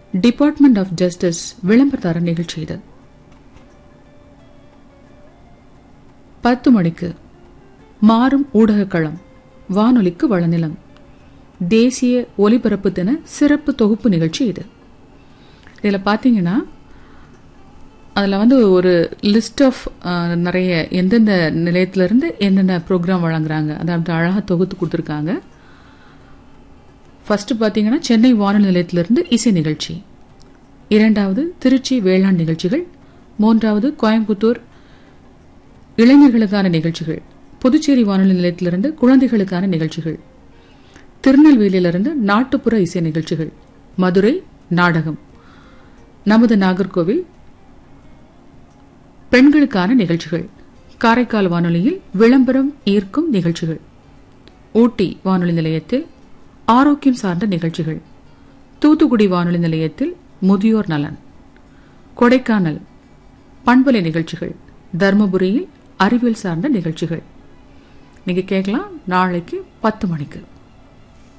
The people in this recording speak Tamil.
டிபார்ட்மெண்ட் ஆஃப் ஜஸ்டிஸ் விளம்பரதார நிகழ்ச்சி இது பத்து மணிக்கு மாறும் ஊடகக்களம் வானொலிக்கு வளநிலம் தேசிய ஒலிபரப்பு தின சிறப்பு தொகுப்பு நிகழ்ச்சி இது இதில் பார்த்தீங்கன்னா அதில் வந்து ஒரு லிஸ்ட் ஆஃப் நிறைய எந்தெந்த நிலையத்திலிருந்து என்னென்ன ப்ரோக்ராம் வழங்குறாங்க அதை அப்படி அழகாக தொகுத்து கொடுத்துருக்காங்க ஃபர்ஸ்ட் பார்த்தீங்கன்னா சென்னை வானொலி நிலையத்திலிருந்து இசை நிகழ்ச்சி இரண்டாவது திருச்சி வேளாண் நிகழ்ச்சிகள் மூன்றாவது கோயம்புத்தூர் இளைஞர்களுக்கான நிகழ்ச்சிகள் புதுச்சேரி வானொலி நிலையத்திலிருந்து குழந்தைகளுக்கான நிகழ்ச்சிகள் திருநெல்வேலியிலிருந்து நாட்டுப்புற இசை நிகழ்ச்சிகள் மதுரை நாடகம் நமது நாகர்கோவில் பெண்களுக்கான நிகழ்ச்சிகள் காரைக்கால் வானொலியில் விளம்பரம் ஈர்க்கும் நிகழ்ச்சிகள் ஊட்டி வானொலி நிலையத்தில் ஆரோக்கியம் சார்ந்த நிகழ்ச்சிகள் தூத்துக்குடி வானொலி நிலையத்தில் முதியோர் நலன் கொடைக்கானல் பண்பலை நிகழ்ச்சிகள் தர்மபுரியில் அறிவியல் சார்ந்த நிகழ்ச்சிகள் நீங்க கேட்கலாம் நாளைக்கு பத்து மணிக்கு